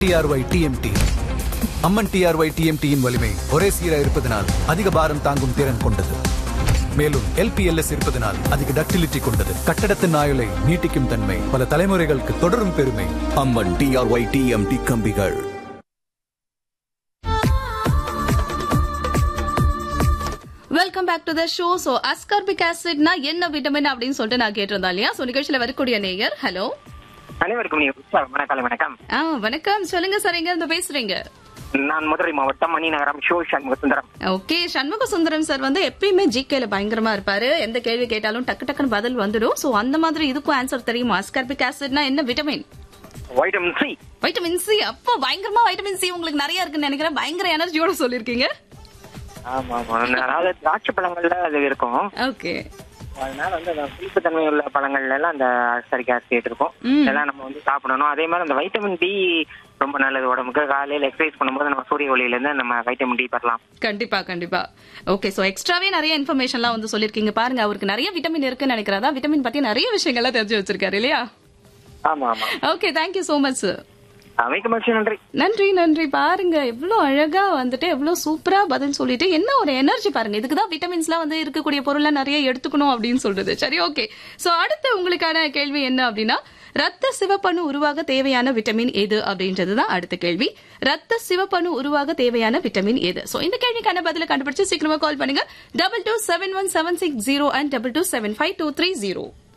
TRY T M T Amman T R Y டிஎம்டியின் வலிமை ஒரே சீராக இருப்பதனால் அதிக பாரம் தாங்கும் திறன் கொண்டது மேலும் எல்பிஎல்எஸ் இருப்பதனால் அதிக டக்டிலிட்டி கொண்டது கட்டடத்தின் ஆயுளை நீட்டிக்கும் தன்மை பல தலைமுறைகளுக்கு தொடரும் பெருமை அம்மன் டிஆர்ஒய் டிஎம்டி கம்பிகள் welcome back to the show so ascorbic ஆசிட்னா என்ன விட்டமின் அப்படின்னு சொல்லிட்டு நான் கேட்டிருந்தேன் இல்லையா சோ நிகழ்ச்சியில வரக்கூடிய நேயர் ஹலோ அனைவருக்கும் நீங்க உற்சாகம் வணக்கம் வணக்கம் ஆ வணக்கம் சொல்லுங்க சார் எங்க இருந்து பேசுறீங்க நான் மதுரை மாவட்டம் Maninagaram show Shanmuga Sundaram okay Shanmuga Sundaram sir வந்து எப்பயுமே ஜிகேல பயங்கரமா இருப்பாரு எந்த கேள்வி கேட்டாலும் டக்கு டக்குன்னு பதில் வந்துடும் சோ அந்த மாதிரி இதுக்கும் ஆன்சர் தெரியுமா அஸ்கார்பிக் ஆசிட்னா என்ன vitamin vitamin C vitamin C அப்போ பயங்கரமா வைட்டமின் சி உங்களுக்கு நிறைய இருக்குன்னு நினைக்கிறேன் பயங்கர எனர்ஜியோட சொல்லிருக்கீங்க ஆமா ஆமா அதாவது திராட்சை பழங்கள்ல அது இருக்கும் ஓகே அதனால வந்து அந்த புளிப்புத்தன்மை உள்ள பழங்கள்ல எல்லாம் அந்த அஸ்டரிக் ஆசிட் இருக்கும் ம். இதெல்லாம் நம்ம வந்து சாப்பிடணும் அதே மாதிரி அந்த வைட்டமின் டி ரொம்ப நல்லது உடம்புக்கு காலையில எக்ஸசைஸ் பண்ணும்போது நம்ம சூரிய ஒளியில இருந்து நம்ம வைட்டமின் டி பெறலாம் கண்டிப்பா கண்டிப்பா ஓகே சோ எக்ஸ்ட்ராவே நிறைய இன்ஃபர்மேஷன்லாம் வந்து சொல்லிருக்கீங்க பாருங்க அவருக்கு நிறைய விட்டமின் இருக்குன்னு நினைக்கிறதா விட்டமின் பத்தி நிறைய விஷயங்கள்லாம் தெரிஞ்சு வச்சிருக்காரு இல்லையா ஆமா ஆமா ஓகே தேங்க்யூ சோ மச் அமைக்க மகிழ்ச்சி நன்றி நன்றி நன்றி பாருங்க எவ்வளவு அழகா வந்துட்டு எவ்வளவு சூப்பரா பதில் சொல்லிட்டு என்ன ஒரு எனர்ஜி பாருங்க இதுக்கு தான் விட்டமின்ஸ்லாம் வந்து இருக்கக்கூடிய பொருளை நிறைய எடுத்துக்கணும் அப்படின்னு சொல்றது சரி ஓகே சோ அடுத்து உங்களுக்கான கேள்வி என்ன அப்படின்னா ரத்த சிவப்பணு உருவாக தேவையான விட்டமின் எது அப்படின்றது தான் அடுத்த கேள்வி ரத்த சிவப்பணு உருவாக தேவையான விட்டமின் எது சோ இந்த கேள்விக்கான பதில கண்டுபிடிச்சு சீக்கிரமா கால் பண்ணுங்க double two seven one seven six zero and double two seven five two three zero